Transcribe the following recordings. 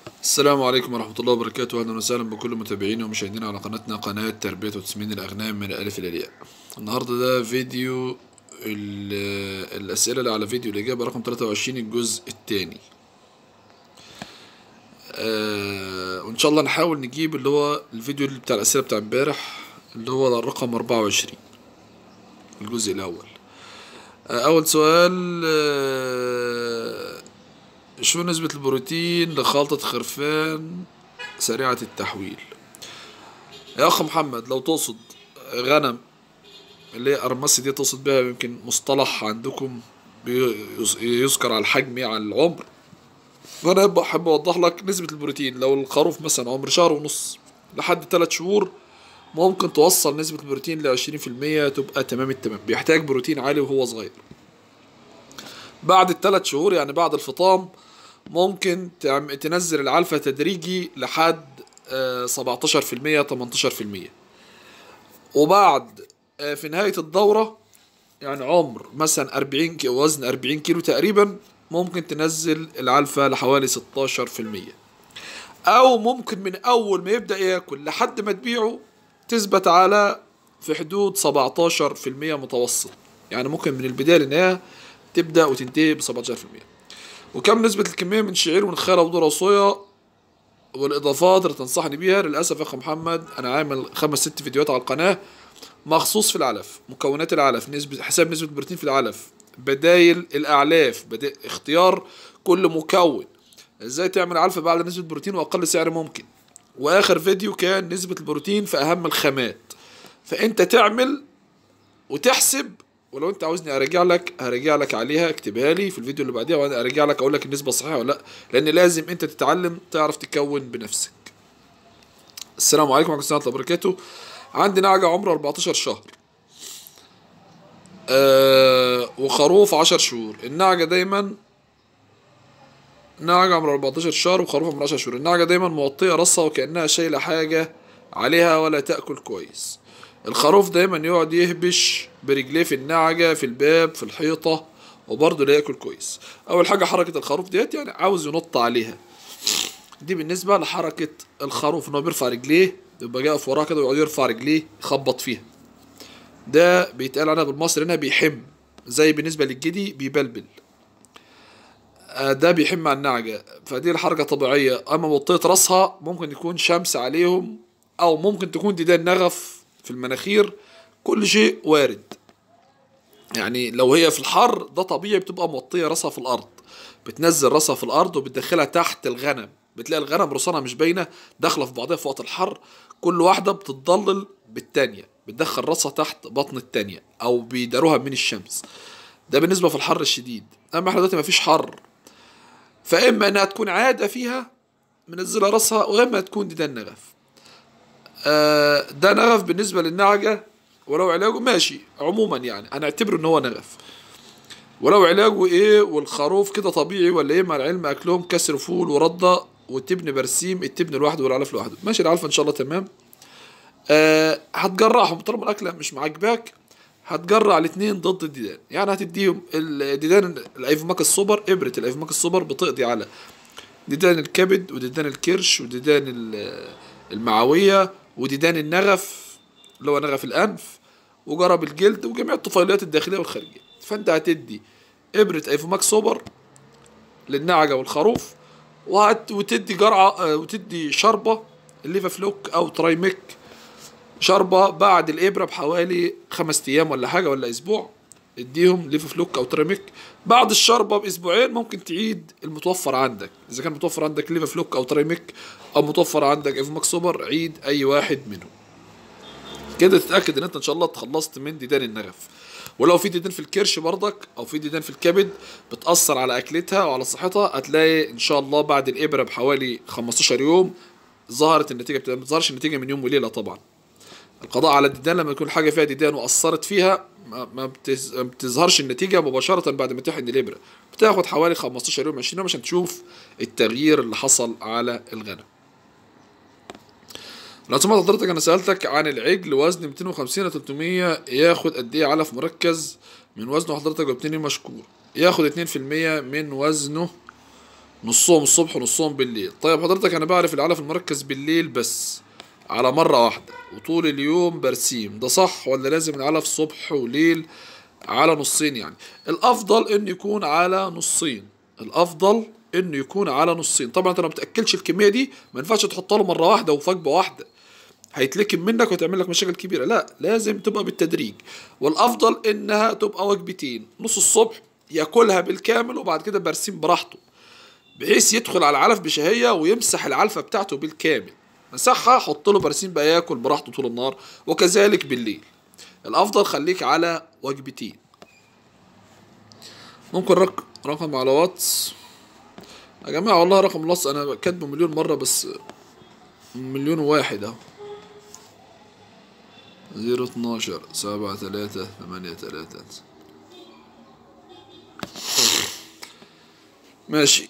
السلام عليكم ورحمة الله وبركاته أهلا وسهلا بكل متابعينا ومشاهدينا على قناتنا قناة تربية وتسمين الأغنام من الألف إلى الياء النهاردة ده فيديو ال- الأسئلة اللي على فيديو الإجابة رقم 23 الجزء الثاني آه وإن شاء الله نحاول نجيب اللي هو الفيديو اللي بتاع الأسئلة بتاع امبارح اللي هو الرقم 24 الجزء الأول آه أول سؤال آه شو نسبة البروتين لخلطة خرفان سريعة التحويل يا أخ محمد لو تقصد غنم اللي هي أرمسي دي تقصد بها يمكن مصطلح عندكم بيز- يذكر على الحجم على العمر فأنا بحب أوضح لك نسبة البروتين لو الخروف مثلا عمر شهر ونص لحد ثلاث شهور ممكن توصل نسبة البروتين لعشرين في المية تبقى تمام التمام بيحتاج بروتين عالي وهو صغير بعد الثلاث شهور يعني بعد الفطام ممكن تعم- تنزل العلفة تدريجي لحد سبعتاشر في المية تمنتاشر في المية وبعد آه، في نهاية الدورة يعني عمر مثلا أربعين كيلو وزن أربعين كيلو تقريبا ممكن تنزل العلفة لحوالي ستاشر في المية أو ممكن من أول ما يبدأ ياكل لحد ما تبيعه تثبت على في حدود سبعتاشر في المية متوسط يعني ممكن من البداية للنهاية تبدأ وتنتهي بسبعتاشر في المية وكم نسبة الكمية من شعير ونخالة وذرة وصويا والإضافات اللي تنصحني بيها للأسف يا أخ محمد أنا عامل خمس ست فيديوهات على القناة مخصوص في العلف مكونات العلف نسبة حساب نسبة البروتين في العلف بدايل الأعلاف بدا... اختيار كل مكون ازاي تعمل علفة بأعلى نسبة بروتين وأقل سعر ممكن وآخر فيديو كان نسبة البروتين في أهم الخامات فأنت تعمل وتحسب ولو انت عاوزني ارجع لك هرجع لك عليها اكتبها لي في الفيديو اللي بعديها وانا ارجع لك اقول لك النسبه صحيحه ولا لا لان لازم انت تتعلم تعرف تكون بنفسك السلام عليكم ورحمه الله وبركاته عندي نعجه عمرها 14 شهر آه وخروف 10 شهور النعجه دايما نعجة عمرها 14 شهر وخروف عمرها 10 شهور النعجة دايما موطية راسها وكأنها شايلة حاجة عليها ولا تأكل كويس الخروف دايما يقعد يهبش برجليه في النعجة في الباب في الحيطة وبرضه لا ياكل كويس أول حاجة حركة الخروف ديت يعني عاوز ينط عليها دي بالنسبة لحركة الخروف إن هو بيرفع رجليه يبقى جاي في وراه كده ويقعد يرفع رجليه يخبط فيها ده بيتقال عنها بالمصري هنا بيحم زي بالنسبة للجدي بيبلبل آه، ده بيحم على النعجة فدي الحركة طبيعية أما وطية راسها ممكن يكون شمس عليهم أو ممكن تكون ديدان نغف في المناخير كل شيء وارد يعني لو هي في الحر ده طبيعي بتبقى موطية راسها في الأرض بتنزل راسها في الأرض وبتدخلها تحت الغنم بتلاقي الغنم رصانها مش باينة داخلة في بعضها في وقت الحر كل واحدة بتتضلل بالتانية بتدخل راسها تحت بطن التانية أو بيداروها من الشمس ده بالنسبة في الحر الشديد أما احنا دلوقتي مفيش حر فإما إنها تكون عادة فيها منزلة راسها وإما تكون ديدان نغف آه، ده نغف بالنسبة للنعجة ولو علاجه ماشي عموما يعني هنعتبره ان هو نغف ولو علاجه ايه والخروف كده طبيعي ولا ايه مع العلم اكلهم كسر فول ورده والتبن برسيم التبن لوحده والعلف لوحده ماشي العلف ان شاء الله تمام آه هتجرعهم طالما الاكله مش معجباك هتجرع الاثنين ضد الديدان يعني هتديهم الديدان الايفوماك السوبر ابره الايفوماك السوبر بتقضي على ديدان الكبد وديدان الكرش وديدان ال- المعوية وديدان النغف اللي هو نغف الأنف وجرب الجلد وجميع الطفيليات الداخلية والخارجية فأنت هتدي إبرة أيفوماك سوبر للنعجة والخروف وهت وتدي جرعة آه، وتدي شربة الليفا فلوك أو ترايميك شربة بعد الإبرة بحوالي خمس أيام ولا حاجة ولا أسبوع اديهم ليفا فلوك أو تراميك بعد الشربة بأسبوعين ممكن تعيد المتوفر عندك إذا كان متوفر عندك ليفا فلوك أو تراميك أو متوفر عندك إيفوماك سوبر عيد أي واحد منهم كده تتأكد إن أنت إن شاء الله اتخلصت من ديدان النغف ولو في ديدان في الكرش برضك او في ديدان في الكبد بتأثر على اكلتها وعلى صحتها هتلاقي ان شاء الله بعد الابره بحوالي 15 يوم ظهرت النتيجه بتبقى ما بتظهرش النتيجه من يوم وليله طبعا القضاء على الديدان لما يكون حاجه فيها ديدان واثرت فيها ما ما بتز- ما بتظهرش النتيجه مباشره بعد ما تحقن الابره بتاخد حوالي 15 يوم 20 يوم عشان تشوف التغيير اللي حصل على الغنم لو سمعت حضرتك انا سالتك عن العجل وزن 250 ل 300 ياخد قد ايه علف مركز من وزنه حضرتك جبتني مشكور ياخد 2% من وزنه نصهم الصبح ونصهم بالليل طيب حضرتك انا بعرف العلف المركز بالليل بس على مرة واحدة وطول اليوم برسيم ده صح ولا لازم العلف صبح وليل على نصين يعني الافضل انه يكون على نصين الافضل انه يكون على نصين طبعا انت لو ما بتاكلش الكميه دي ما ينفعش تحطها له مره واحده وفجبه واحده هيتلكم منك وتعمل لك مشاكل كبيره لا لازم تبقى بالتدريج والافضل انها تبقى وجبتين نص الصبح ياكلها بالكامل وبعد كده برسيم براحته بحيث يدخل على العلف بشهيه ويمسح العلفه بتاعته بالكامل مسحها حط له برسيم بقى ياكل براحته طول النهار وكذلك بالليل الافضل خليك على وجبتين ممكن رق... رقم على واتس يا جماعه والله رقم الواتس انا كاتبه مليون مره بس مليون واحد اهو زيرو اتناشر سبعة تلاتة ثمانية تلاتة ماشي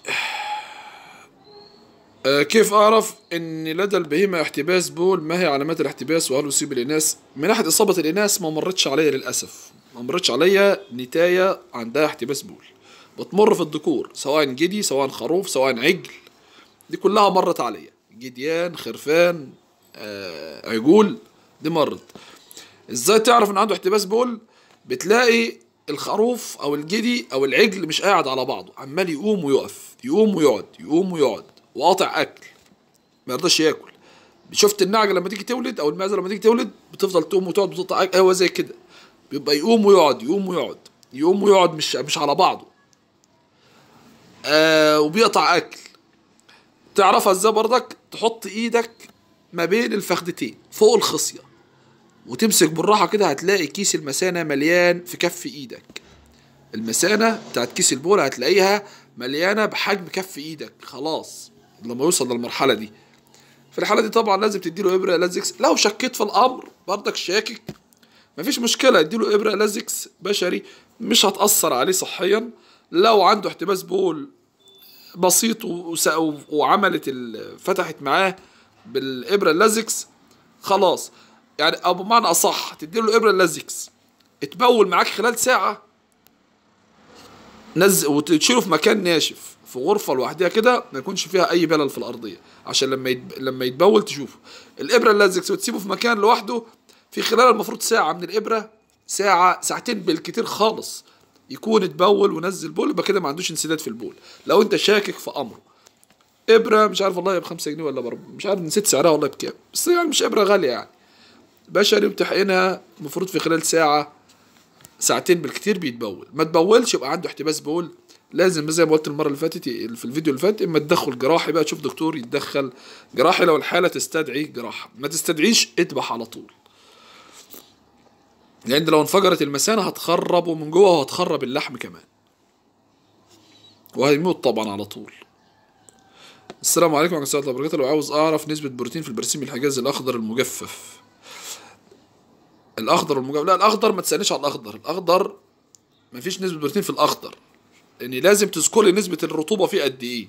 آه، كيف أعرف أن لدى البهيمة احتباس بول ما هي علامات الاحتباس وهل يصيب الإناث من ناحية إصابة الإناث ما مرتش عليا للأسف ما مرتش عليا نتاية عندها احتباس بول بتمر في الذكور سواء جدي سواء خروف سواء عجل دي كلها مرت عليا جديان خرفان آه، عجول دي مرت ازاي تعرف ان عنده احتباس بول بتلاقي الخروف او الجدي او العجل مش قاعد على بعضه عمال يقوم ويقف يقوم ويقعد يقوم ويقعد وقاطع اكل ما يرضاش ياكل شفت النعجه لما تيجي تولد او المعزه لما تيجي تولد بتفضل تقوم وتقعد بتقطع اكل هو زي كده بيبقى يقوم ويقعد يقوم ويقعد يقوم ويقعد مش مش على بعضه آه وبيقطع اكل تعرفها ازاي برضك تحط ايدك ما بين الفخدتين فوق الخصيه وتمسك بالراحه كده هتلاقي كيس المثانه مليان في كف ايدك المثانه بتاعت كيس البول هتلاقيها مليانه بحجم كف ايدك خلاص لما يوصل للمرحله دي في الحاله دي طبعا لازم تديله ابره لازكس لو شكيت في الامر برضك شاكك مفيش مشكله اديله ابره لازكس بشري مش هتاثر عليه صحيا لو عنده احتباس بول بسيط وس- وعملت ال- فتحت معاه بالابره اللازكس خلاص يعني او بمعنى اصح تديله الابره اللازكس تبول معاك خلال ساعه نزل وتشيله في مكان ناشف في غرفه لوحدها كده ما يكونش فيها اي بلل في الارضيه عشان لما يتب... لما يتبول تشوفه الابره اللازكس وتسيبه في مكان لوحده في خلال المفروض ساعه من الابره ساعه ساعتين بالكتير خالص يكون اتبول ونزل بول يبقى كده ما عندوش انسداد في البول لو انت شاكك في امره ابره مش عارف والله بخمسة جنيه ولا بربع مش عارف نسيت سعرها والله بكام بس يعني مش ابره غاليه يعني بشري وتحقنها المفروض في خلال ساعه ساعتين بالكتير بيتبول ما تبولش يبقى عنده احتباس بول لازم زي ما قلت المره اللي فاتت في الفيديو اللي فات اما تدخل جراحي بقى تشوف دكتور يتدخل جراحي لو الحاله تستدعي جراحه ما تستدعيش اذبح على طول لان لو انفجرت المثانه هتخربه من جوه وهتخرب اللحم كمان وهيموت طبعا على طول السلام عليكم ورحمه الله وبركاته لو عاوز اعرف نسبه بروتين في البرسيم الحجازي الاخضر المجفف الاخضر والمجفف لا الاخضر ما تسالنيش على الاخضر الاخضر مفيش نسبه بروتين في الاخضر لان لازم تذكر لي نسبه الرطوبه فيه قد ايه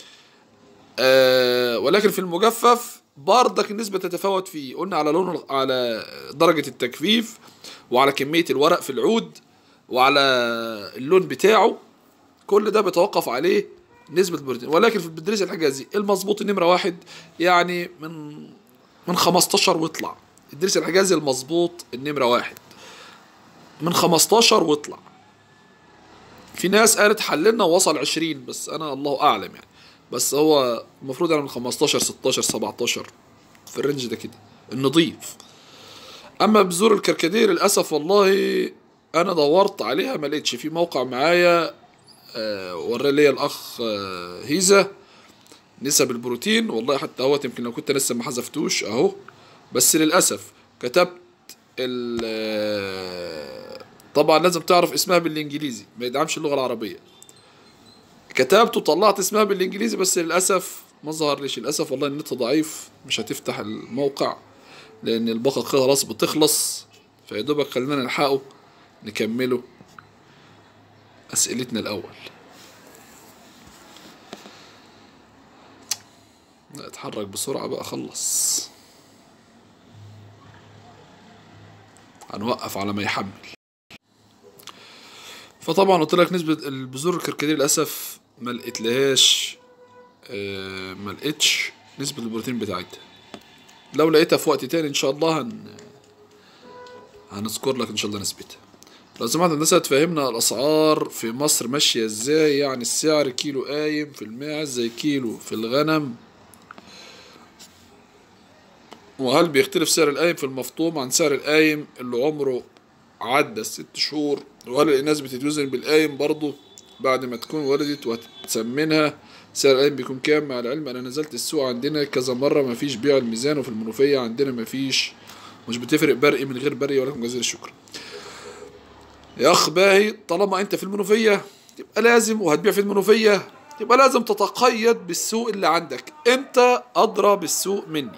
آه ولكن في المجفف برضك النسبة تتفاوت فيه قلنا على لون على درجة التجفيف وعلى كمية الورق في العود وعلى اللون بتاعه كل ده بيتوقف عليه نسبة البروتين ولكن في البدريس الحجازي المظبوط النمرة واحد يعني من من 15 واطلع الدرس الحجازي المظبوط النمرة واحد من 15 واطلع في ناس قالت حللنا ووصل 20 بس انا الله اعلم يعني بس هو المفروض انا من 15 16 17 في الرينج ده كده النظيف اما بذور الكركديه للاسف والله انا دورت عليها ما لقيتش في موقع معايا آه ورى لي الاخ آه هيزا نسب البروتين والله حتى هو يمكن لو كنت لسه ما حذفتوش اهو بس للاسف كتبت ال آه، طبعا لازم تعرف اسمها بالانجليزي ما يدعمش اللغه العربيه كتبت وطلعت اسمها بالانجليزي بس للاسف ما ظهر ليش للاسف والله النت ضعيف مش هتفتح الموقع لان الباقه خلاص بتخلص فيا دوبك خلينا نلحقه نكمله اسئلتنا الاول لا اتحرك بسرعه بقى خلص هنوقف على ما يحمل فطبعا قلت لك نسبة البذور الكركديه للأسف ما لقيتلهاش آه ما لقيتش نسبة البروتين بتاعتها لو لقيتها في وقت تاني ان شاء الله هن هنذكر لك ان شاء الله نسبتها لو سمحت هندسة تفهمنا الأسعار في مصر ماشية ازاي يعني السعر كيلو قايم في الماعز زي كيلو في الغنم وهل بيختلف سعر القايم في المفطوم عن سعر القايم اللي عمره عدى الست شهور وهل الناس بتتوزن بالقايم برضه بعد ما تكون ولدت وهتسمنها سعر القايم بيكون كام مع العلم انا نزلت السوق عندنا كذا مرة مفيش بيع الميزان وفي المنوفية عندنا مفيش مش بتفرق برقي من غير برقي ولكم جزيل الشكر يا اخ باهي طالما انت في المنوفية يبقى لازم وهتبيع في المنوفية يبقى لازم تتقيد بالسوق اللي عندك انت ادرى بالسوق مني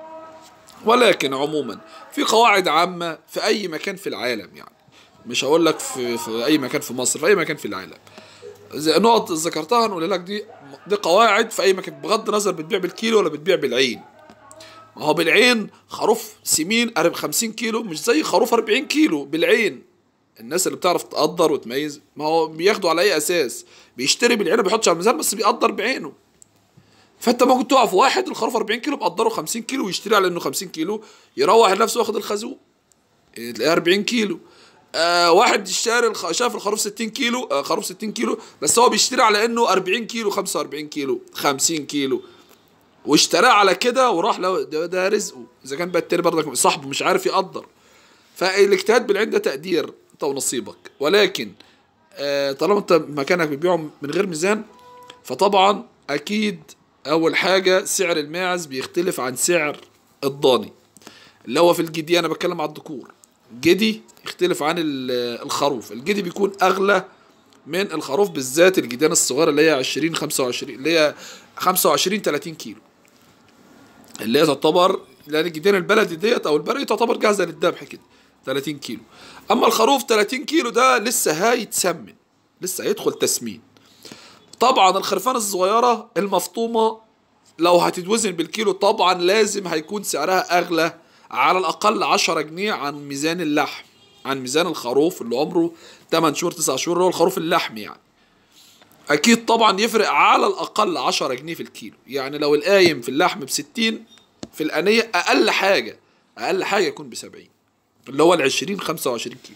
ولكن عموما في قواعد عامة في أي مكان في العالم يعني مش هقول لك في, في أي مكان في مصر في أي مكان في العالم زي نقط ذكرتها هنقول لك دي دي قواعد في أي مكان بغض النظر بتبيع بالكيلو ولا بتبيع بالعين ما هو بالعين خروف سمين 50 كيلو مش زي خروف 40 كيلو بالعين الناس اللي بتعرف تقدر وتميز ما هو بياخدوا على اي اساس بيشتري بالعين ما بيحطش على الميزان بس بيقدر بعينه فانت ممكن تقف واحد الخروف 40 كيلو مقدره 50 كيلو ويشتري على انه 50 كيلو يروح لنفسه واخد الخازوق تلاقيه 40 كيلو آه واحد اشتري الخ... شاف الخروف 60 كيلو آه خروف 60 كيلو بس هو بيشتري على انه 40 كيلو 45 كيلو 50 كيلو واشتراه على كده وراح له ده, ده رزقه اذا كان بقى التاني برضك صاحبه مش عارف يقدر فالاجتهاد بالعين ده تقدير انت ونصيبك ولكن آه طالما انت مكانك بتبيعه من غير ميزان فطبعا اكيد اول حاجه سعر الماعز بيختلف عن سعر الضاني اللي هو في الجدي انا بتكلم على الذكور جدي يختلف عن الخروف الجدي بيكون اغلى من الخروف بالذات الجديان الصغيره اللي هي 20 25 اللي هي 25 30 كيلو اللي هي تعتبر لان الجديان البلدي ديت او البري تعتبر جاهزه للذبح كده 30 كيلو اما الخروف 30 كيلو ده لسه هيتسمن لسه هيدخل تسمين طبعا الخرفان الصغيرة المفطومة لو هتتوزن بالكيلو طبعا لازم هيكون سعرها أغلى على الأقل 10 جنيه عن ميزان اللحم عن ميزان الخروف اللي عمره 8 شهور 9 شهور اللي هو الخروف اللحم يعني أكيد طبعا يفرق على الأقل 10 جنيه في الكيلو يعني لو القايم في اللحم ب 60 في الأنية أقل حاجة أقل حاجة يكون ب 70 اللي هو ال 20 25 كيلو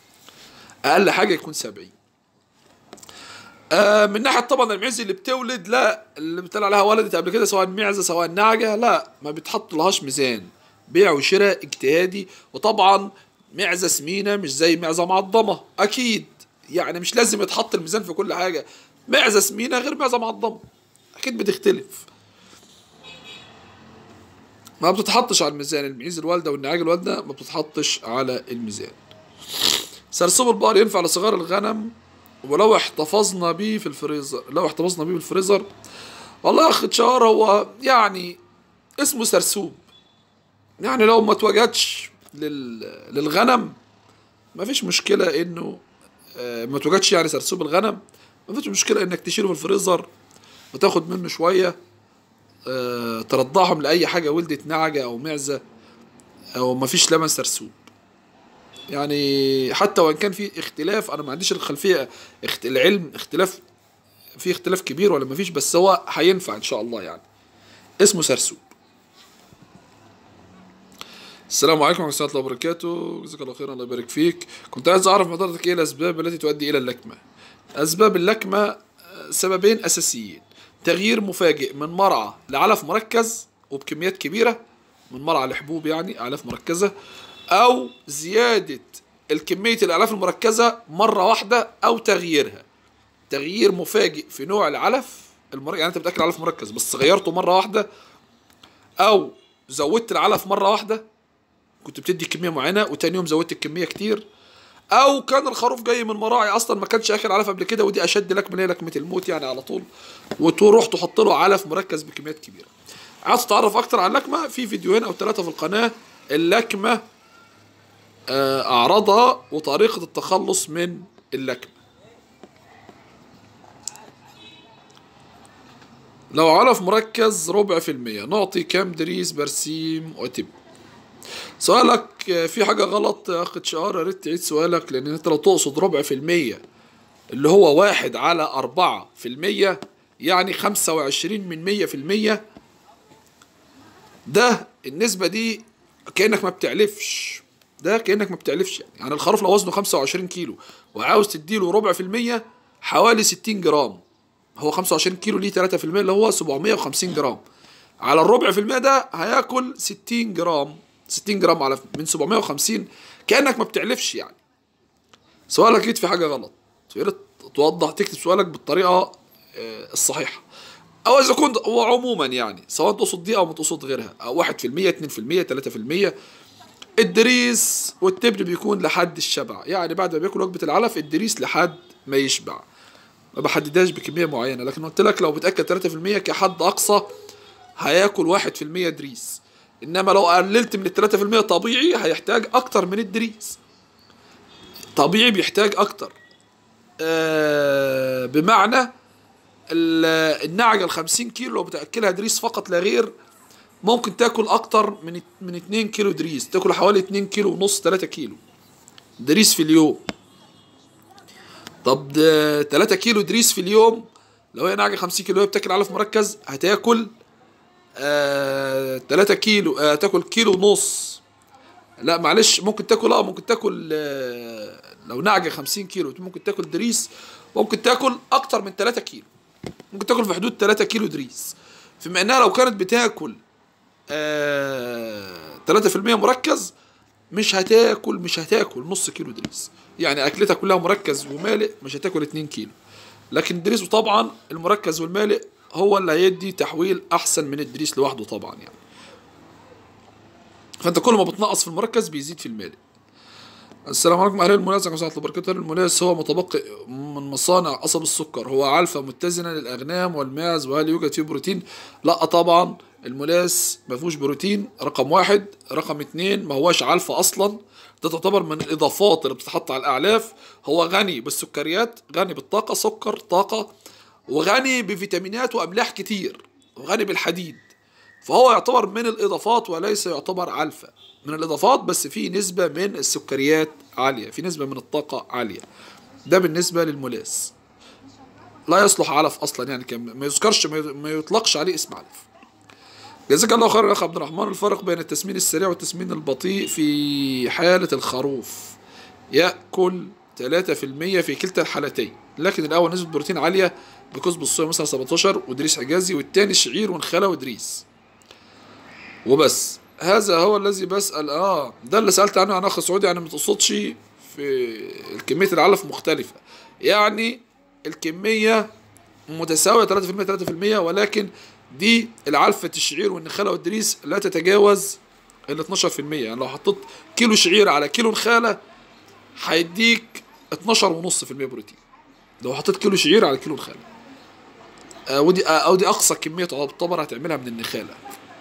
أقل حاجة يكون 70 آه من ناحيه طبعا المعزه اللي بتولد لا اللي بتطلع عليها ولدت قبل كده سواء معزه سواء نعجه لا ما بتحط لهاش ميزان بيع وشراء اجتهادي وطبعا معزه سمينه مش زي معزه معضمه اكيد يعني مش لازم يتحط الميزان في كل حاجه معزه سمينه غير معزه معضمه اكيد بتختلف ما بتتحطش على الميزان المعيز الوالده والنعاج الوالده ما بتتحطش على الميزان سرسوب البقر ينفع لصغار الغنم ولو احتفظنا بيه في الفريزر لو احتفظنا بيه في الفريزر والله يا اخي تشار هو يعني اسمه سرسوب يعني لو ما اتوجدش لل... للغنم ما فيش مشكلة انه آه ما اتوجدش يعني سرسوب الغنم ما فيش مشكلة انك تشيله في الفريزر وتاخد منه شوية آه ترضعهم لأي حاجة ولدت نعجة أو معزة أو ما فيش لبن سرسوب يعني حتى وان كان في اختلاف انا ما عنديش الخلفيه اخت... العلم اختلاف في اختلاف كبير ولا ما فيش بس هو هينفع ان شاء الله يعني اسمه سرسوب السلام عليكم ورحمه الله وبركاته جزاك الله خيرا الله يبارك فيك كنت عايز اعرف حضرتك ايه الاسباب التي تؤدي الى اللكمه اسباب اللكمه سببين اساسيين تغيير مفاجئ من مرعى لعلف مركز وبكميات كبيره من مرعى لحبوب يعني اعلاف مركزه او زيادة الكمية الاعلاف المركزة مرة واحدة او تغييرها تغيير مفاجئ في نوع العلف المركز يعني انت بتاكل علف مركز بس غيرته مرة واحدة او زودت العلف مرة واحدة كنت بتدي كمية معينة وتاني يوم زودت الكمية كتير او كان الخروف جاي من مراعي اصلا ما كانش اكل علف قبل كده ودي اشد لك من لكمة الموت يعني على طول وتروح تحط له علف مركز بكميات كبيرة عايز تتعرف اكتر عن اللكمة في فيديوهين او ثلاثة في القناة اللكمة أعراضها وطريقة التخلص من اللكمة لو علف مركز ربع في المية نعطي كام دريس برسيم وتب سؤالك في حاجة غلط يا أخ تشار يا ريت تعيد سؤالك لأن أنت لو تقصد ربع في المية اللي هو واحد على أربعة في المية يعني 25 من 100 في المية ده النسبة دي كأنك ما بتعلفش ده كأنك ما بتعلفش يعني يعني الخروف لو وزنه 25 كيلو وعاوز تديله ربع في المية حوالي 60 جرام هو 25 كيلو ليه 3 في المية اللي هو 750 جرام على الربع في المية ده هياكل 60 جرام 60 جرام على من 750 كأنك ما بتعلفش يعني سؤالك اكيد في حاجة غلط يا ريت توضح تكتب سؤالك بالطريقة آه، الصحيحة او اذا كنت هو عموما يعني سواء تقصد دي او ما تقصد غيرها او 1% 2% 3% الدريس والتبن بيكون لحد الشبع يعني بعد ما بياكل وجبة العلف الدريس لحد ما يشبع ما بحددهاش بكمية معينة لكن قلت لك لو بتأكل 3% كحد أقصى هياكل 1% دريس إنما لو قللت من ال 3% طبيعي هيحتاج أكتر من الدريس طبيعي بيحتاج أكتر آه بمعنى ال- النعجة ال 50 كيلو لو بتاكلها دريس فقط لا غير ممكن تاكل اكتر من من 2 كيلو دريس تاكل حوالي 2 كيلو ونص 3 كيلو دريس في اليوم طب ده 3 كيلو دريس في اليوم لو هي نعجة 50 كيلو وهي بتاكل علف مركز هتاكل آه 3 كيلو آه تاكل كيلو ونص لا معلش ممكن تاكل اه ممكن تاكل آه لو نعجة 50 كيلو ممكن تاكل دريس ممكن تاكل اكتر من 3 كيلو ممكن تاكل في حدود 3 كيلو دريس فيما انها لو كانت بتاكل آه 3% مركز مش هتاكل مش هتاكل نص كيلو دريس يعني اكلتها كلها مركز ومالئ مش هتاكل 2 كيلو لكن الدريس طبعا المركز والمالئ هو اللي هيدي تحويل احسن من الدريس لوحده طبعا يعني فانت كل ما بتنقص في المركز بيزيد في المالئ السلام عليكم اهلا الملاس ورحمه الله وبركاته الملاس هو متبقي من مصانع قصب السكر هو علفة متزنة للأغنام والماعز وهل يوجد فيه بروتين؟ لا طبعا الملاس ما فيهوش بروتين رقم واحد رقم اتنين ما هواش علفة أصلا ده تعتبر من الإضافات اللي بتتحط على الأعلاف هو غني بالسكريات غني بالطاقة سكر طاقة وغني بفيتامينات وأملاح كتير وغني بالحديد فهو يعتبر من الإضافات وليس يعتبر علفة من الإضافات بس في نسبة من السكريات عالية في نسبة من الطاقة عالية ده بالنسبة للملاس لا يصلح علف أصلا يعني كان ما يذكرش ما ما يطلقش عليه اسم علف جزاك الله خير يا أخ عبد الرحمن الفرق بين التسمين السريع والتسمين البطيء في حالة الخروف يأكل 3% في كلتا الحالتين لكن الأول نسبة بروتين عالية بكسب الصويا مثلا 17 ودريس حجازي والتاني شعير ونخالة ودريس وبس هذا هو الذي بسأل اه ده اللي سألت عنه عن أخ سعودي يعني ما تقصدش في كمية العلف مختلفة يعني الكمية متساوية 3% 3% ولكن دي العلفة الشعير والنخالة والدريس لا تتجاوز ال 12% يعني لو حطيت كيلو شعير على كيلو نخالة هيديك 12.5% بروتين لو حطيت كيلو شعير على كيلو نخالة آه ودي آه او دي اقصى كمية تعتبر هتعملها من النخالة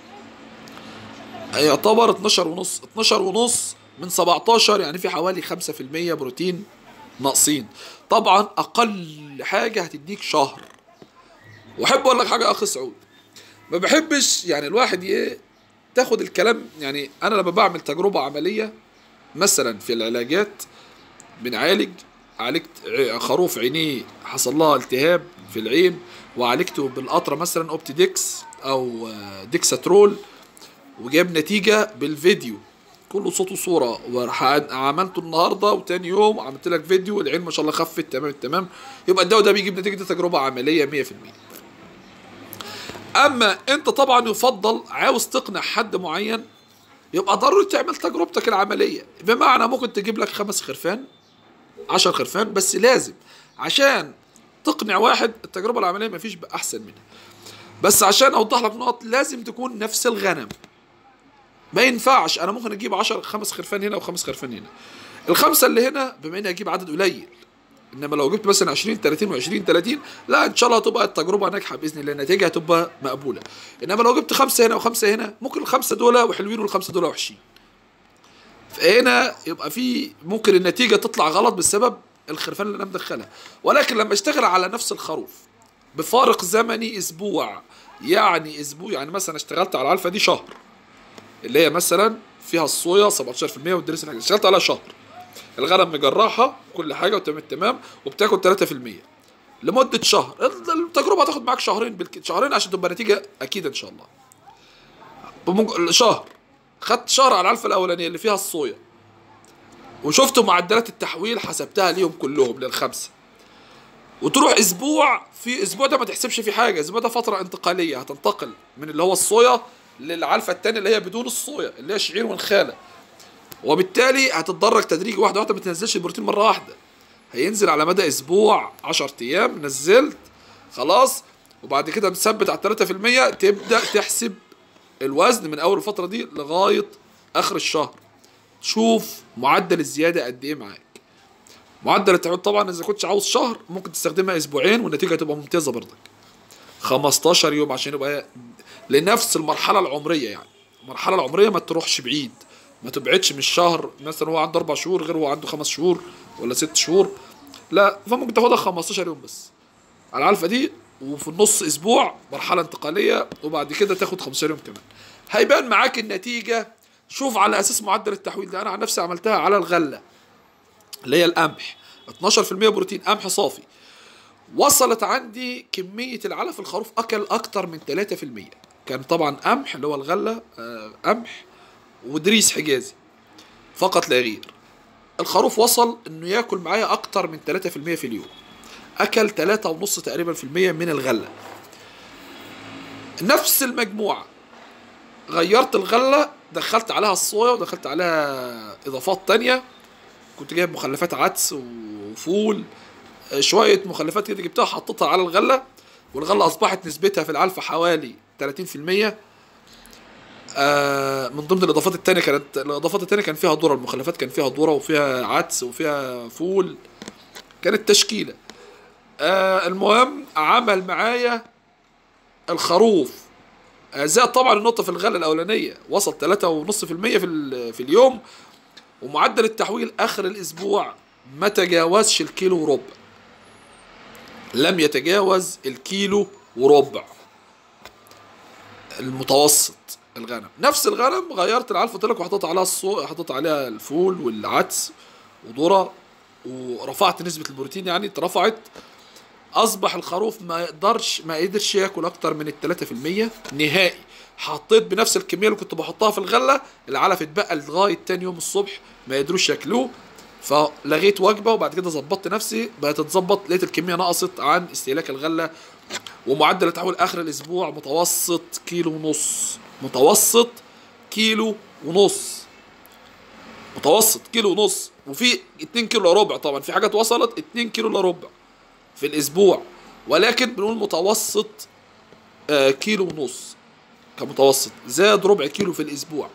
يعتبر 12 ونص 12 ونص من 17 يعني في حوالي 5% بروتين ناقصين طبعا اقل حاجه هتديك شهر واحب اقول لك حاجه يا اخ سعود ما بحبش يعني الواحد ي- تاخد الكلام يعني انا لما بعمل تجربه عمليه مثلا في العلاجات بنعالج عالجت ع- خروف عينيه حصل لها التهاب في العين وعالجته بالقطره مثلا اوبتيديكس او آه، ديكساترول وجاب نتيجة بالفيديو كله صوت وصورة وعملته النهاردة وتاني يوم عملت لك فيديو العين ما شاء الله خفت تمام تمام يبقى الدواء ده بيجيب نتيجة تجربة عملية 100% أما أنت طبعا يفضل عاوز تقنع حد معين يبقى ضروري تعمل تجربتك العملية بمعنى ممكن تجيب لك خمس خرفان عشر خرفان بس لازم عشان تقنع واحد التجربة العملية مفيش بقى أحسن منها بس عشان أوضح لك نقط لازم تكون نفس الغنم ما ينفعش انا ممكن اجيب 10 خمس خرفان هنا وخمس خرفان هنا الخمسه اللي هنا بما اني اجيب عدد قليل انما لو جبت مثلا 20 30 و20 30 لا ان شاء الله هتبقى التجربه ناجحه باذن الله النتيجه هتبقى مقبوله انما لو جبت خمسه هنا وخمسه هنا ممكن الخمسه دول وحلوين والخمسه دول وحشين فهنا يبقى في ممكن النتيجه تطلع غلط بسبب الخرفان اللي انا مدخلها ولكن لما اشتغل على نفس الخروف بفارق زمني اسبوع يعني اسبوع يعني مثلا اشتغلت على العلفه دي شهر اللي هي مثلا فيها الصويا 17% والدرس الحاجة اشتغلت عليها شهر الغنم مجرحها كل حاجه وتمام تمام وبتاكل 3% لمده شهر التجربه هتاخد معاك شهرين بالك... شهرين عشان تبقى نتيجه اكيد ان شاء الله بمج... شهر خدت شهر على العلفه الاولانيه اللي فيها الصويا وشفت معدلات التحويل حسبتها ليهم كلهم للخمسه وتروح اسبوع في اسبوع ده ما تحسبش فيه حاجه الاسبوع ده فتره انتقاليه هتنتقل من اللي هو الصويا للعلفه الثانيه اللي هي بدون الصويا اللي هي الشعير والخاله وبالتالي هتتدرج تدريجي واحده واحده ما تنزلش البروتين مره واحده هينزل على مدى اسبوع 10 ايام نزلت خلاص وبعد كده بتثبت على 3% تبدا تحسب الوزن من اول الفتره دي لغايه اخر الشهر شوف معدل الزياده قد ايه معاك معدل التعويض طبعا اذا كنتش عاوز شهر ممكن تستخدمها اسبوعين والنتيجه تبقى ممتازه برضك 15 يوم عشان يبقى لنفس المرحله العمريه يعني المرحله العمريه ما تروحش بعيد ما تبعدش من الشهر مثلا هو عنده اربع شهور غير هو عنده خمس شهور ولا ست شهور لا فممكن تاخدها 15 يوم بس على العلفه دي وفي النص اسبوع مرحله انتقاليه وبعد كده تاخد 15 يوم كمان هيبان معاك النتيجه شوف على اساس معدل التحويل ده انا عن نفسي عملتها على الغله اللي هي القمح 12% بروتين قمح صافي وصلت عندي كمية العلف الخروف أكل أكتر من 3% كان طبعا قمح اللي هو الغلة آه، قمح ودريس حجازي فقط لا غير الخروف وصل انه ياكل معايا اكتر من 3% في اليوم اكل 3.5 تقريبا في المية من الغلة نفس المجموعة غيرت الغلة دخلت عليها الصويا ودخلت عليها اضافات تانية كنت جايب مخلفات عدس وفول آه، شوية مخلفات كده جبتها حطيتها على الغلة والغلة أصبحت نسبتها في العلفة حوالي 30% آه من ضمن الإضافات التانية كانت الإضافات التانية كان فيها ذرة المخلفات كان فيها ذرة وفيها عدس وفيها فول كانت تشكيلة آه المهم عمل معايا الخروف آه زاد طبعا النقطة في الغلة الأولانية وصل 3.5% في, ال- في اليوم ومعدل التحويل اخر الاسبوع ما تجاوزش الكيلو وربع لم يتجاوز الكيلو وربع المتوسط الغنم نفس الغنم غيرت العلف قلت لك وحطيت عليها الصو حطيت عليها الفول والعدس وذره ورفعت نسبه البروتين يعني اترفعت اصبح الخروف ما يقدرش ما قدرش ياكل اكتر من التلاتة في المية نهائي حطيت بنفس الكميه اللي كنت بحطها في الغله العلف اتبقى لغايه تاني يوم الصبح ما يقدروش ياكلوه فلغيت وجبه وبعد كده ظبطت نفسي بقت تتظبط لقيت الكميه نقصت عن استهلاك الغله ومعدل التحول اخر الاسبوع متوسط كيلو ونص متوسط كيلو ونص متوسط كيلو ونص وفي 2 كيلو الا ربع طبعا في حاجات وصلت 2 كيلو الا ربع في الاسبوع ولكن بنقول متوسط آه كيلو ونص كمتوسط زاد ربع كيلو في الاسبوع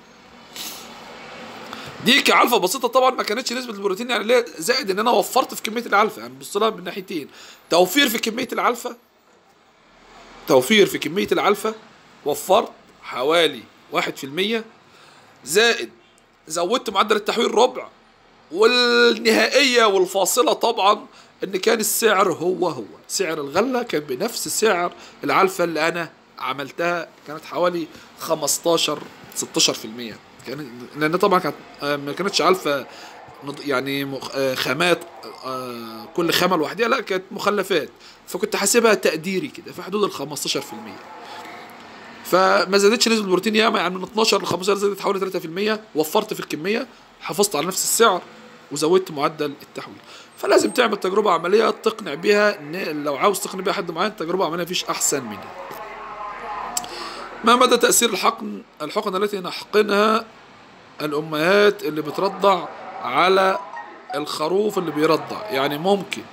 دي كعلفه بسيطه طبعا ما كانتش نسبه البروتين يعني ليه زائد ان انا وفرت في كميه العلفه يعني بص لها من ناحيتين توفير في كميه العلفه توفير في كميه العلفه وفرت حوالي واحد في المية زائد زودت معدل التحويل ربع والنهائية والفاصلة طبعا ان كان السعر هو هو سعر الغلة كان بنفس سعر العلفة اللي انا عملتها كانت حوالي 15 16 في المية كان لان طبعا كانت آه، ما كانتش علفة نض- يعني مخ- آه، خامات آه، كل خامة لوحدها لا كانت مخلفات فكنت حاسبها تقديري كده في حدود ال 15 في المية فما زادتش نسبه البروتين ياما يعني من 12 ل 15 زادت حوالي 3% وفرت في الكميه حافظت على نفس السعر وزودت معدل التحويل فلازم تعمل تجربه عمليه تقنع بيها ان لو عاوز تقنع بيها حد معين تجربه عمليه مفيش احسن منها ما مدى تاثير الحقن الحقن التي نحقنها الامهات اللي بترضع على الخروف اللي بيرضع يعني ممكن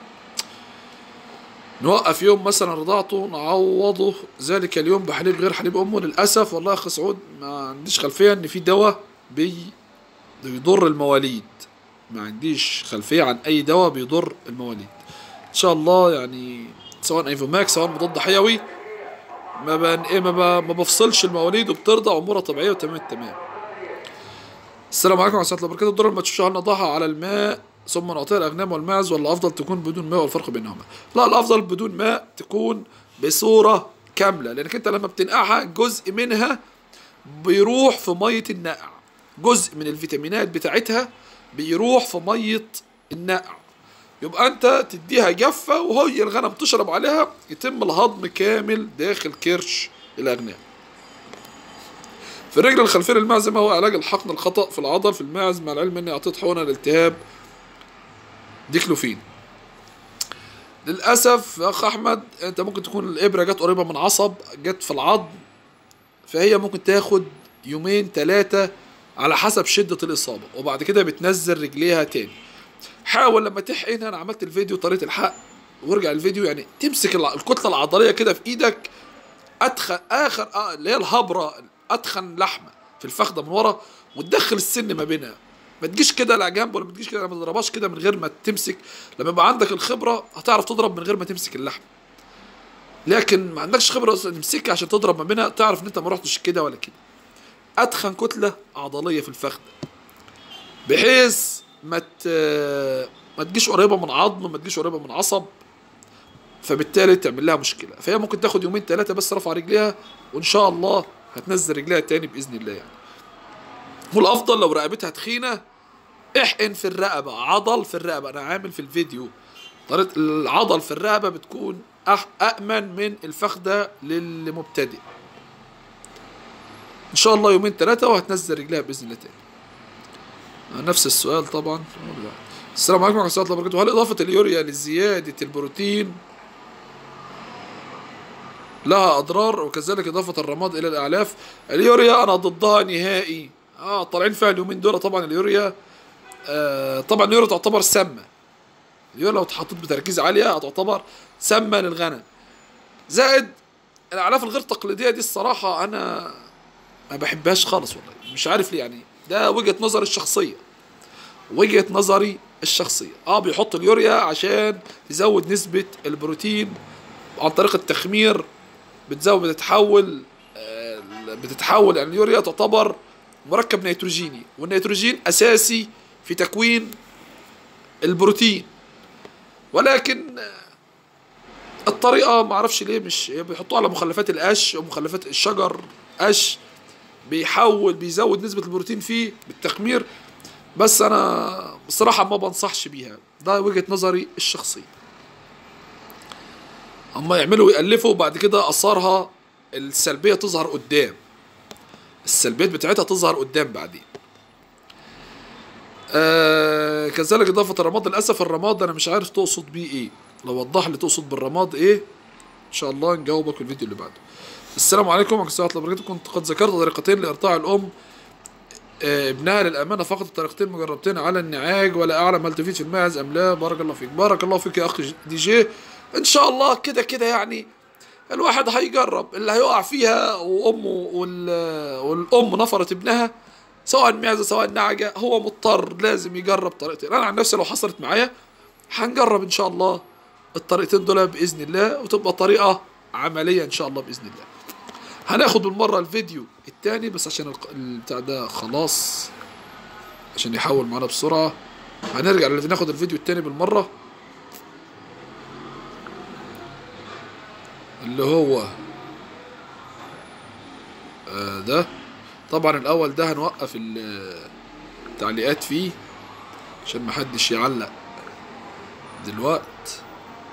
نوقف يوم مثلا رضاعته نعوضه ذلك اليوم بحليب غير حليب امه للاسف والله يا اخ سعود ما عنديش خلفيه ان في دواء بي بيضر المواليد ما عنديش خلفيه عن اي دواء بيضر المواليد ان شاء الله يعني سواء ايفوماك سواء مضاد حيوي ما بن ايه ما, ب... ما بفصلش المواليد وبترضع امورها طبيعيه وتمام التمام السلام عليكم ورحمه الله وبركاته الضرر ما تشوفش هل نضعها على الماء ثم نعطيها الاغنام والماعز ولا افضل تكون بدون ماء والفرق بينهما لا الافضل بدون ماء تكون بصوره كامله لانك انت لما بتنقعها جزء منها بيروح في ميه النقع جزء من الفيتامينات بتاعتها بيروح في ميه النقع يبقى انت تديها جفة وهي الغنم تشرب عليها يتم الهضم كامل داخل كرش الاغنام في الرجل الخلفية للمعزة ما هو علاج الحقن الخطأ في العضل في الماعز مع العلم اني اعطيت حقنة لالتهاب ديكلوفين للاسف يا اخ احمد انت ممكن تكون الابره جت قريبه من عصب جت في العظم فهي ممكن تاخد يومين ثلاثه على حسب شده الاصابه وبعد كده بتنزل رجليها تاني حاول لما تحقن انا عملت الفيديو طريقه الحق وارجع الفيديو يعني تمسك الع- الكتله العضليه كده في ايدك ادخل اخر آه، اللي هي الهبره اتخن لحمه في الفخده من ورا وتدخل السن ما بينها ما تجيش كده لا جنب ولا ما تجيش كده ما تضربهاش كده من غير ما تمسك لما يبقى عندك الخبره هتعرف تضرب من غير ما تمسك اللحم لكن ما عندكش خبره أصلاً تمسكها عشان تضرب ما بينها تعرف ان انت ما رحتش كده ولا كده اتخن كتله عضليه في الفخده بحيث ما ت... ما تجيش قريبه من عظم ما تجيش قريبه من عصب فبالتالي تعمل لها مشكله فهي ممكن تاخد يومين ثلاثه بس رفع رجليها وان شاء الله هتنزل رجليها تاني باذن الله يعني والافضل لو رقبتها تخينه احقن في الرقبه عضل في الرقبه انا عامل في الفيديو طريقه العضل في الرقبه بتكون أح أأمن من الفخده للمبتدئ ان شاء الله يومين ثلاثه وهتنزل رجليها باذن الله تاني نفس السؤال طبعا السلام عليكم ورحمه الله وبركاته هل اضافه اليوريا لزياده البروتين لها اضرار وكذلك اضافه الرماد الى الاعلاف اليوريا انا ضدها نهائي اه طالعين فيها اليومين دول طبعا اليوريا آه طبعا اليوريا تعتبر سامه اليوريا لو اتحطت بتركيز عاليه هتعتبر سامه للغنم زائد الاعلاف الغير تقليديه دي الصراحه انا ما بحبهاش خالص والله مش عارف ليه يعني ده وجهه نظري الشخصيه وجهه نظري الشخصيه اه بيحط اليوريا عشان تزود نسبه البروتين عن طريق التخمير بتزود بتتحول آه، بتتحول يعني اليوريا تعتبر مركب نيتروجيني والنيتروجين اساسي في تكوين البروتين ولكن آه، الطريقه ما اعرفش ليه مش بيحطوها على مخلفات القش ومخلفات الشجر قش بيحول بيزود نسبه البروتين فيه بالتخمير بس انا بصراحه ما بنصحش بيها ده وجهه نظري الشخصيه اما يعملوا ويألفوا بعد كده اثارها السلبيه تظهر قدام السلبيات بتاعتها تظهر قدام بعدين آه كذلك اضافه الرماد للاسف الرماد انا مش عارف تقصد بيه ايه لو وضح لي تقصد بالرماد ايه ان شاء الله نجاوبك في الفيديو اللي بعده السلام عليكم ورحمه الله وبركاته كنت قد ذكرت طريقتين لارضاع الام آه، ابنها للامانه فقط الطريقتين مجربتين على النعاج ولا اعلم هل تفيد في الماعز ام لا بارك الله فيك بارك الله فيك يا اخ دي جي ان شاء الله كده كده يعني الواحد هيجرب اللي هيقع فيها وامه وال... والام نفرت ابنها سواء معزه سواء نعجه هو مضطر لازم يجرب طريقتين انا عن نفسي لو حصلت معايا هنجرب ان شاء الله الطريقتين دول باذن الله وتبقى طريقه عمليه ان شاء الله باذن الله هناخد بالمره الفيديو التاني بس عشان الق- البتاع ده خلاص عشان يحول معانا بسرعه هنرجع ناخد الفيديو التاني بالمره اللي هو آه ده طبعا الاول ده هنوقف ال- التعليقات فيه عشان محدش يعلق دلوقت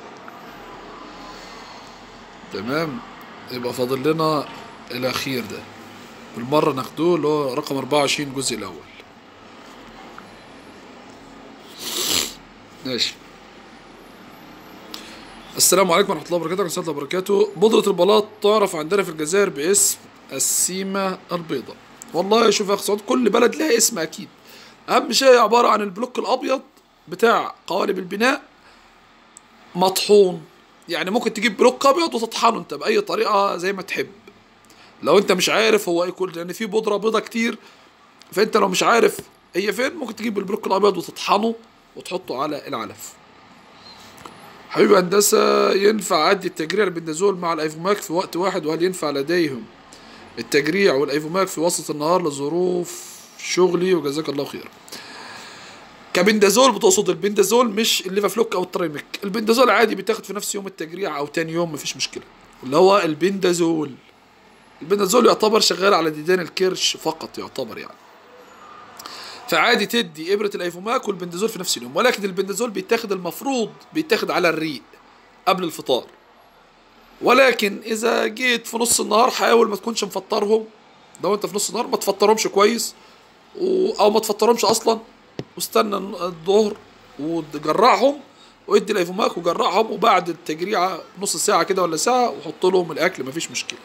تمام يبقى فاضل لنا الاخير ده بالمره ناخدوه اللي هو رقم 24 الجزء الاول ماشي السلام عليكم ورحمه الله وبركاته ورحمه الله وبركاته بودره البلاط تعرف عندنا في الجزائر باسم السيمه البيضاء والله شوف يا اخ سعود كل بلد لها اسم اكيد اهم شيء عباره عن البلوك الابيض بتاع قوالب البناء مطحون يعني ممكن تجيب بلوك ابيض وتطحنه انت باي طريقه زي ما تحب لو انت مش عارف هو ايه كل لان في بودره بيضه كتير فانت لو مش عارف هي فين ممكن تجيب البلوك الابيض وتطحنه وتحطه على العلف حبيبي هندسة ينفع أدي التجريع البندازول مع الأيفوماك في وقت واحد وهل ينفع لديهم التجريع والأيفوماك في وسط النهار لظروف شغلي وجزاك الله خير كبندازول بتقصد البندازول مش الليفافلوك او التريميك البندازول عادي بيتاخد في نفس يوم التجريع او تاني يوم مفيش مشكله اللي هو البندازول البندازول يعتبر شغال على ديدان الكرش فقط يعتبر يعني فعادي تدي ابره الايفوماك والبندازول في نفس اليوم ولكن البندازول بيتاخد المفروض بيتاخد على الريق قبل الفطار ولكن اذا جيت في نص النهار حاول ما تكونش مفطرهم لو انت في نص النهار ما تفطرهمش كويس و... او ما تفطرهمش اصلا واستنى الظهر وجرعهم وادي الايفوماك وجرعهم وبعد التجريعه نص ساعه كده ولا ساعه وحط لهم الاكل مفيش مشكله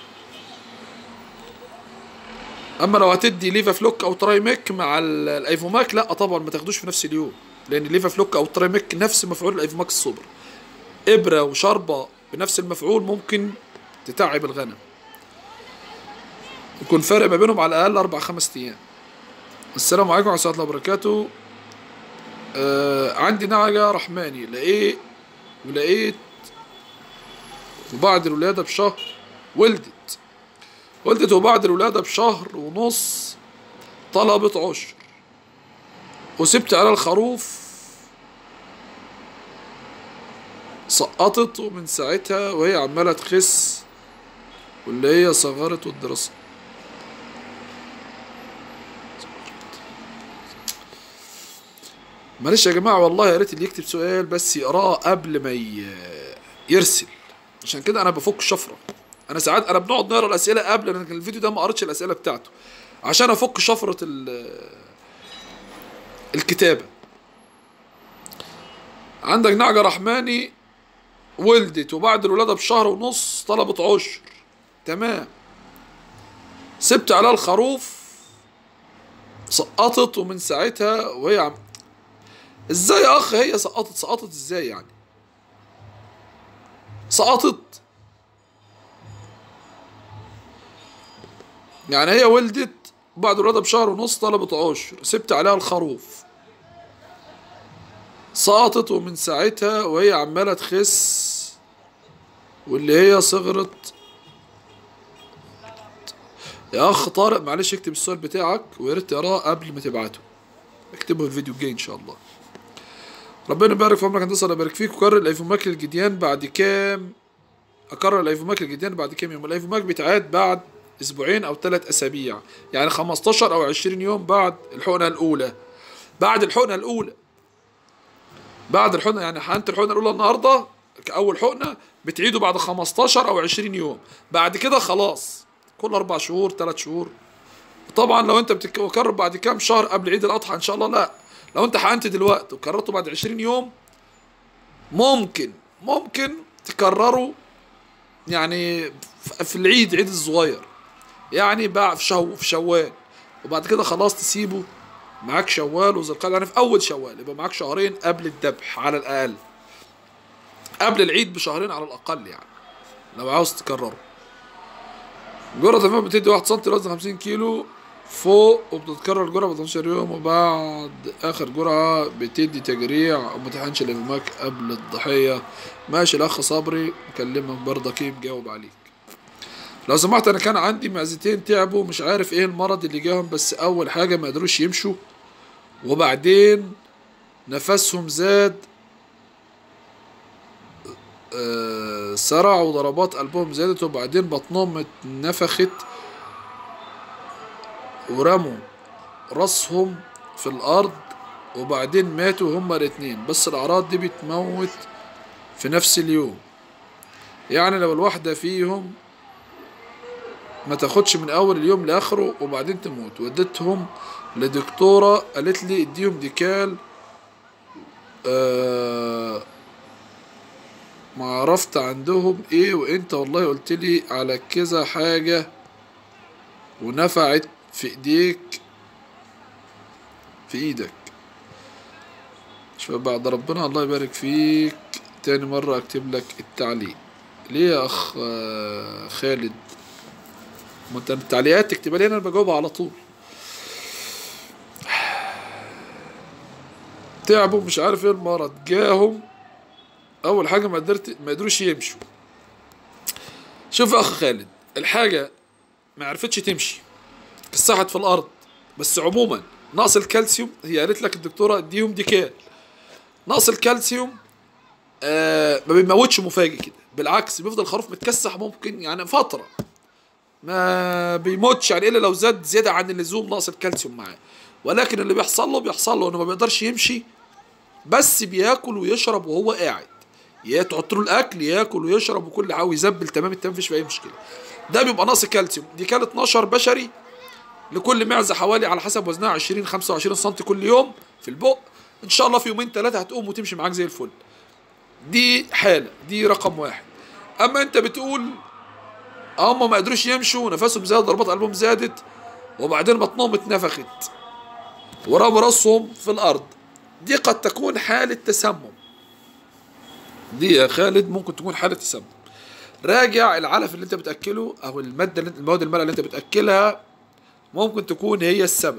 اما لو هتدي ليفا فلوك او ترايميك مع ال- الايفوماك لا طبعا ما تاخدوش في نفس اليوم لان ليفا فلوك او ترايميك نفس مفعول الايفوماك الصبر ابره وشربه بنفس المفعول ممكن تتعب الغنم يكون فرق ما بينهم على الاقل اربع خمس ايام السلام عليكم ورحمه الله وبركاته آه عندي نعجه رحماني لقيت ولقيت وبعد الولاده بشهر ولدت ولدت وبعد الولادة بشهر ونص طلبت عشر وسبت على الخروف سقطت ومن ساعتها وهي عمالة تخس واللي هي صغرت والدراسة معلش يا جماعة والله يا ريت اللي يكتب سؤال بس يقراه قبل ما ي- يرسل عشان كده أنا بفك الشفرة أنا ساعات أنا بنقعد نقرا الأسئلة قبل لأن الفيديو ده ما قريتش الأسئلة بتاعته عشان أفك شفرة ال- الكتابة عندك نعجة رحماني ولدت وبعد الولادة بشهر ونص طلبت عشر تمام سبت عليها الخروف سقطت ومن ساعتها وهي عم ازاي يا اخ هي سقطت سقطت ازاي يعني سقطت يعني هي ولدت بعد الولادة بشهر ونص طلبت عشر سبت عليها الخروف سقطت ومن ساعتها وهي عمالة تخس واللي هي صغرت يا اخ طارق معلش اكتب السؤال بتاعك ويا ريت تقراه قبل ما تبعته اكتبه في الفيديو الجاي ان شاء الله ربنا يبارك في عمرك هندسه يبارك فيك وكرر الايفوماك للجديان بعد كام اكرر الايفوماك للجديان بعد كام يوم الايفوماك بيتعاد بعد اسبوعين او ثلاث اسابيع يعني 15 او 20 يوم بعد الحقنه الاولى بعد الحقنه الاولى بعد الحقنه يعني حقنت الحقنه الاولى النهارده كاول حقنه بتعيده بعد 15 او 20 يوم بعد كده خلاص كل اربع شهور ثلاث شهور طبعا لو انت بتكرر بعد كام شهر قبل عيد الاضحى ان شاء الله لا لو انت حقنت دلوقتي وكررته بعد 20 يوم ممكن ممكن تكرره يعني في العيد عيد الصغير يعني بقى في شو في شوال وبعد كده خلاص تسيبه معاك شوال وذي القعده يعني في اول شوال يبقى معاك شهرين قبل الذبح على الاقل قبل العيد بشهرين على الاقل يعني لو عاوز تكرره جرعة الفم بتدي واحد سنتي وزن 50 كيلو فوق وبتتكرر الجرعة ب 15 يوم وبعد آخر جرعة بتدي تجريع وما تحقنش الإفماك قبل الضحية ماشي الأخ صبري مكلمك برضك إيه مجاوب عليك لو سمحت أنا كان عندي معزتين تعبوا مش عارف إيه المرض اللي جاهم بس أول حاجة ما قدروش يمشوا وبعدين نفسهم زاد آه، سرع وضربات قلبهم زادت وبعدين بطنهم اتنفخت ورموا راسهم في الأرض وبعدين ماتوا هما الاتنين بس الأعراض دي بتموت في نفس اليوم يعني لو الواحدة فيهم ما تاخدش من أول اليوم لآخره وبعدين تموت وديتهم لدكتورة قالت لي اديهم ديكال آه ما عرفت عندهم ايه وانت والله قلت لي على كذا حاجة ونفعت في ايديك في ايدك شوف بعد ربنا الله يبارك فيك تاني مرة اكتب لك التعليق ليه يا اخ آه، خالد ما انت التعليقات تكتبها لي انا بجاوبها على طول تعبوا مش عارف ايه المرض جاهم اول حاجه ما قدرت ما قدروش يمشوا شوف يا اخ خالد الحاجه ما عرفتش تمشي كسحت في الارض بس عموما نقص الكالسيوم هي قالت لك الدكتوره اديهم ديكال نقص الكالسيوم آه ما بيموتش مفاجئ كده بالعكس بيفضل خروف متكسح ممكن يعني فتره ما بيموتش يعني الا لو زاد زياده عن اللزوم نقص الكالسيوم معاه ولكن اللي بيحصل له بيحصل له انه ما بيقدرش يمشي بس بياكل ويشرب وهو قاعد يا تحط له الاكل ياكل ويشرب وكل حاجه ويزبل تمام التمام مفيش فيه اي مشكله ده بيبقى ناقص كالسيوم دي كانت 12 بشري لكل معزه حوالي على حسب وزنها 20 25 سم كل يوم في البق ان شاء الله في يومين ثلاثه هتقوم وتمشي معاك زي الفل دي حاله دي رقم واحد اما انت بتقول هم ما قدروش يمشوا نفسهم زاد ضربات قلبهم زادت وبعدين بطنهم اتنفخت ورموا راسهم في الارض دي قد تكون حاله تسمم دي يا خالد ممكن تكون حاله تسمم راجع العلف اللي انت بتاكله او الماده اللي المواد المالئه اللي انت بتاكلها ممكن تكون هي السبب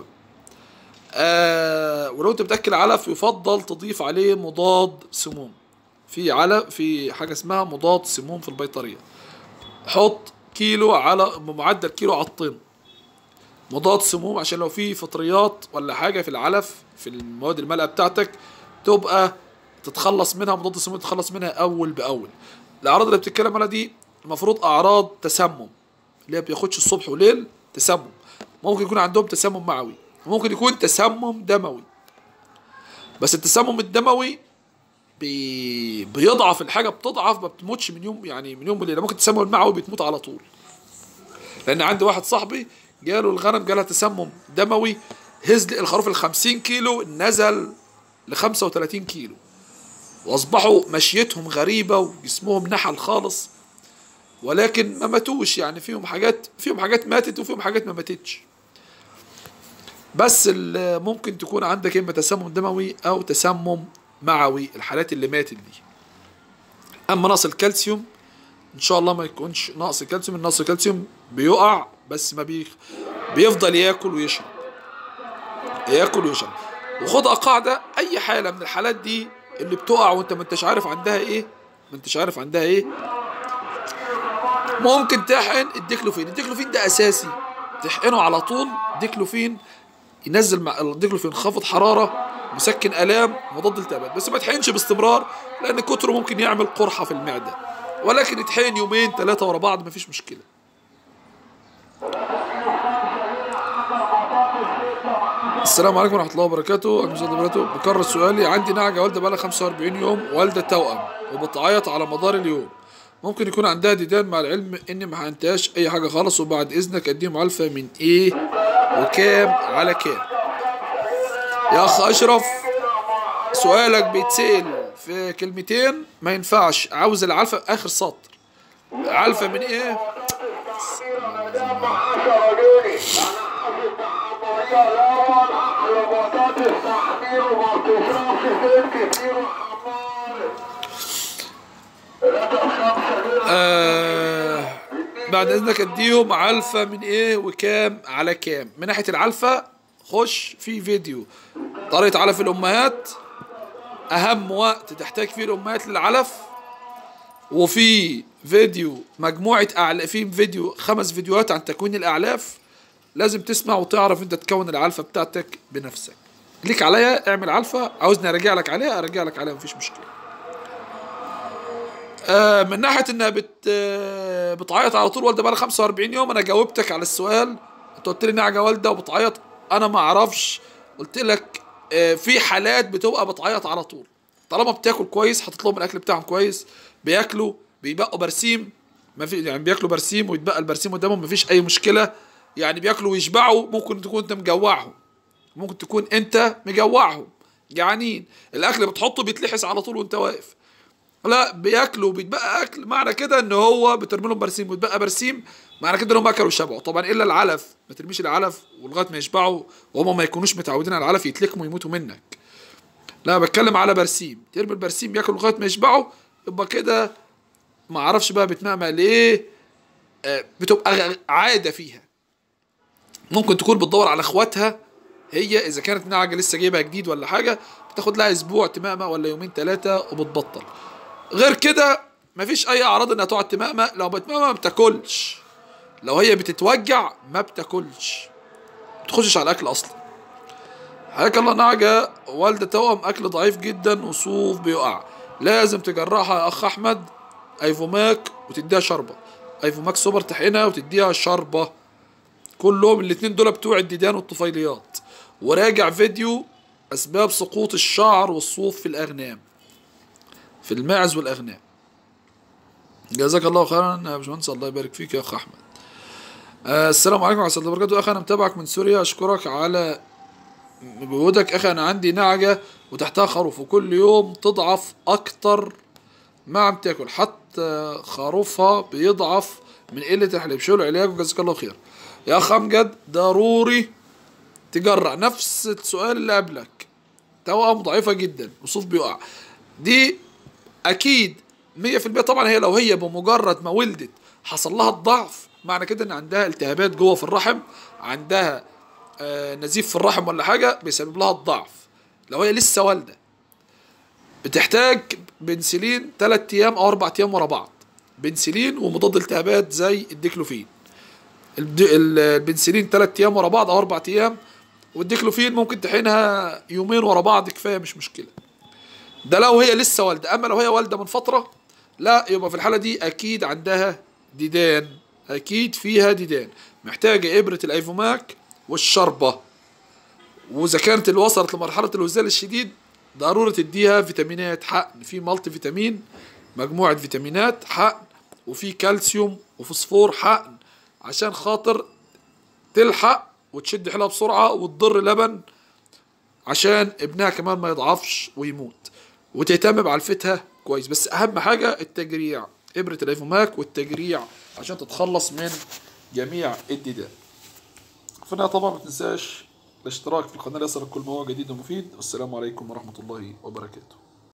آه ولو انت بتاكل علف يفضل تضيف عليه مضاد سموم في علف في حاجه اسمها مضاد سموم في البيطريه حط كيلو على معدل كيلو على الطن مضاد سموم عشان لو في فطريات ولا حاجه في العلف في المواد المالئه بتاعتك تبقى تتخلص منها مضاد السموم تتخلص منها اول باول الاعراض اللي بتتكلم عليها دي المفروض اعراض تسمم اللي هي بياخدش الصبح وليل تسمم ممكن يكون عندهم تسمم معوي وممكن يكون تسمم دموي بس التسمم الدموي بي... بيضعف الحاجه بتضعف ما بتموتش من يوم يعني من يوم وليله ممكن التسمم المعوي بتموت على طول لان عندي واحد صاحبي جاله الغنم جالها تسمم دموي هز لي الخروف ال 50 كيلو نزل ل 35 كيلو واصبحوا مشيتهم غريبه وجسمهم نحل خالص ولكن ما ماتوش يعني فيهم حاجات فيهم حاجات ماتت وفيهم حاجات ما ماتتش بس ال- ممكن تكون عندك اما تسمم دموي او تسمم معوي الحالات اللي ماتت دي اما نقص الكالسيوم ان شاء الله ما يكونش نقص الكالسيوم النقص الكالسيوم بيقع بس ما بي بيفضل ياكل ويشرب ياكل ويشرب وخدها قاعده اي حاله من الحالات دي اللي بتقع وانت ما انتش عارف عندها ايه ما انتش عارف عندها ايه ممكن تحقن الديكلوفين الديكلوفين ده اساسي تحقنه على طول ديكلوفين ينزل مع الديكلوفين خافض حراره مسكن الام مضاد التهابات بس ما تحقنش باستمرار لان كتره ممكن يعمل قرحه في المعده ولكن يتحقن يومين ثلاثه ورا بعض مفيش مشكله السلام عليكم ورحمه الله وبركاته اهلا وسهلا وبركاته بكرر سؤالي عندي نعجه والده بقى لها 45 يوم والده توأم وبتعيط على مدار اليوم ممكن يكون عندها ديدان مع العلم اني ما حقنتهاش اي حاجه خالص وبعد اذنك اديهم علفه من ايه وكام على كام يا اخ اشرف سؤالك بيتسال في كلمتين ما ينفعش عاوز العلفه اخر سطر علفه من ايه آه بعد اذنك اديهم علفة من ايه وكام على كام من ناحية العلفة خش في فيديو طريقة علف الامهات اهم وقت تحتاج فيه الامهات للعلف وفي فيديو مجموعة أعلاف في فيديو خمس فيديوهات عن تكوين الأعلاف لازم تسمع وتعرف أنت تكون العلفة بتاعتك بنفسك ليك عليا اعمل علفة عاوزني أرجع لك عليها أرجع لك عليها مفيش مشكلة آه من ناحية إنها بت آه بتعيط على طول والدة بقى 45 يوم أنا جاوبتك على السؤال أنت قلت لي نعجة والدة وبتعيط أنا ما أعرفش قلت لك آه في حالات بتبقى بتعيط على طول طالما بتاكل كويس حاطط لهم الاكل بتاعهم كويس بياكلوا بيبقوا برسيم ما في يعني بياكلوا برسيم ويتبقى البرسيم قدامهم مفيش اي مشكله يعني بياكلوا ويشبعوا ممكن تكون انت مجوعهم ممكن تكون انت مجوعهم جعانين الاكل اللي بتحطه بيتلحس على طول وانت واقف لا بياكلوا بيتبقى اكل معنى كده ان هو بترمي لهم برسيم ويتبقى برسيم معنى كده ان هم اكلوا وشبعوا طبعا الا العلف ما ترميش العلف ولغايه ما يشبعوا وهم ما يكونوش متعودين على العلف يتلكموا يموتوا منك لا بتكلم على برسيم ترمي البرسيم ياكل لغايه ما يشبعوا يبقى كده ما اعرفش بقى بتمأمأ ليه آه، بتبقى غ- عاده فيها ممكن تكون بتدور على اخواتها هي اذا كانت نعجه لسه جايبها جديد ولا حاجه بتاخد لها اسبوع تمأمأ ولا يومين ثلاثه وبتبطل غير كده مفيش اي اعراض انها تقعد تمأمأ لو بتمأمأ ما بتاكلش لو هي بتتوجع ما بتاكلش ما بتخشش على الاكل اصلا حياك الله نعجة والدة توأم أكل ضعيف جدا وصوف بيقع لازم تجرحها يا أخ أحمد أيفوماك وتديها شربة أيفوماك سوبر تحقنها وتديها شربة كلهم الاتنين دول بتوع الديدان والطفيليات وراجع فيديو اسباب سقوط الشعر والصوف في الاغنام في الماعز والاغنام جزاك الله خيرا يا باشمهندس الله يبارك فيك يا اخ احمد آه السلام عليكم ورحمه الله وبركاته اخي انا متابعك من سوريا اشكرك على بوجودك اخي انا عندي نعجه وتحتها خروف وكل يوم تضعف اكتر ما عم تاكل حتى خروفها بيضعف من قله الحليب شو العلاج وجزاك الله خير يا اخ امجد ضروري تجرع نفس السؤال اللي قبلك توأم ضعيفه جدا وصوف بيقع دي اكيد 100% طبعا هي لو هي بمجرد ما ولدت حصل لها الضعف معنى كده ان عندها التهابات جوه في الرحم عندها آه نزيف في الرحم ولا حاجه بيسبب لها الضعف لو هي لسه والده بتحتاج بنسلين 3 ايام او 4 ايام ورا بعض بنسلين ومضاد التهابات زي الديكلوفين الد- ال- البنسلين 3 ايام ورا بعض او 4 ايام والديكلوفين ممكن تحينها يومين ورا بعض كفايه مش مشكله ده لو هي لسه والده اما لو هي والده من فتره لا يبقى في الحاله دي اكيد عندها ديدان اكيد فيها ديدان محتاجه ابره الايفوماك والشربه واذا كانت اللي وصلت لمرحله الهزال الشديد ضروري تديها فيتامينات حقن في مالتي فيتامين مجموعه فيتامينات حقن وفي كالسيوم وفوسفور حقن عشان خاطر تلحق وتشد حيلها بسرعه وتضر لبن عشان ابنها كمان ما يضعفش ويموت وتهتم بعلفتها كويس بس اهم حاجه التجريع ابره الايفوماك والتجريع عشان تتخلص من جميع الديدان في النهايه طبعا ما تنساش الاشتراك في القناه ليصلك كل ما هو جديد ومفيد والسلام عليكم ورحمه الله وبركاته